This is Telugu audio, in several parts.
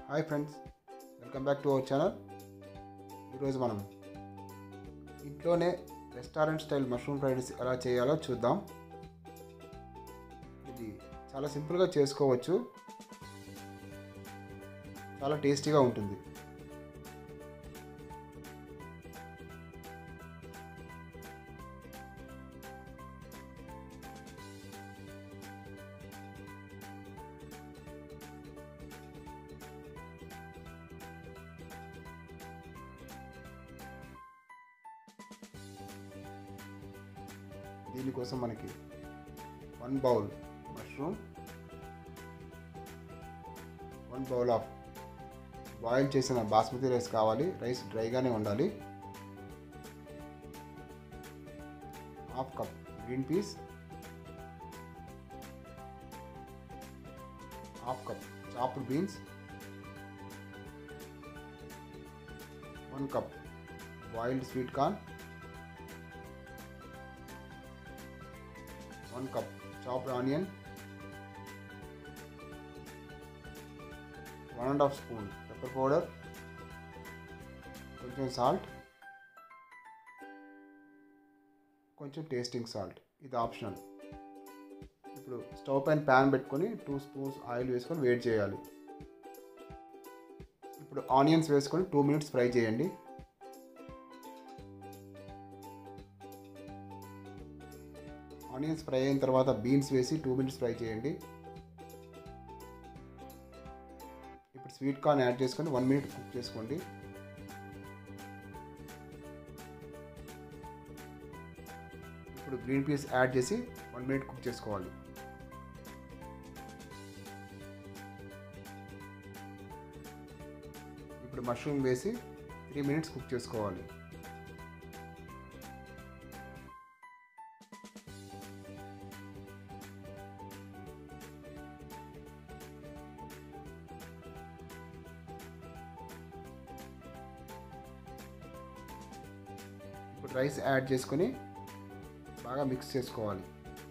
hi friends welcome back to our channel ఈరోజు మనం ఇంట్లోనే restaurant style mushroom fried rice ఎలా చేయాలో చూద్దాం ఇది చాలా సింపుల్గా చేసుకోవచ్చు చాలా టేస్టీగా ఉంటుంది దీనికోసం మనకి one bowl mushroom one bowl of boil చేసిన బాస్మతి రైస్ కావాలి రైస్ డ్రైగానే ఉండాలి half cup green peas half cup chopped beans one cup boiled sweet corn one cup chopped onion one and a half spoon pepper powder కొంచెం సాల్ట్ కొంచెం టేస్టింగ్ సాల్ట్ ఇది ఆప్షనల్ ఇప్పుడు స్టవ్ పైన ప్యాన్ పెట్టుకొని టూ స్పూన్స్ ఆయిల్ వేసుకొని వేడి చేయాలి ఇప్పుడు ఆనియన్స్ వేసుకొని టూ మినిట్స్ ఫ్రై చేయండి ఆనియన్స్ ఫ్రై అయిన తర్వాత బీన్స్ వేసి టూ మినిట్స్ ఫ్రై చేయండి ఇప్పుడు స్వీట్ కార్న్ యాడ్ చేసుకొని వన్ మినిట్ కుక్ చేసుకోండి ఇప్పుడు గ్రీన్ పీస్ యాడ్ చేసి వన్ మినిట్ కుక్ చేసుకోవాలి ఇప్పుడు మష్రూమ్ వేసి త్రీ మినిట్స్ కుక్ చేసుకోవాలి ఇప్పుడు రైస్ యాడ్ చేసుకొని బాగా మిక్స్ చేసుకోవాలి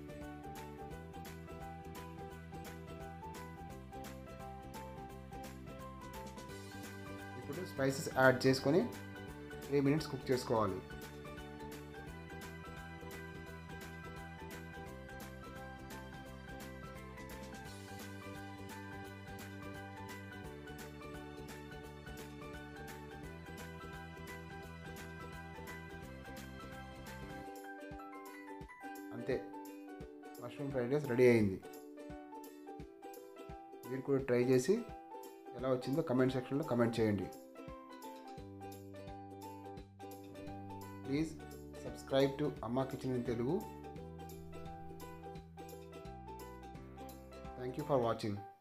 ఇప్పుడు స్పైసెస్ యాడ్ చేసుకొని త్రీ మినిట్స్ కుక్ చేసుకోవాలి అంతే మష్రూమ్ ఫ్రైడ్ రైస్ రెడీ అయింది మీరు కూడా ట్రై చేసి ఎలా వచ్చిందో కమెంట్ సెక్షన్లో కమెంట్ చేయండి please subscribe to Amma kitchen in Telugu thank you for watching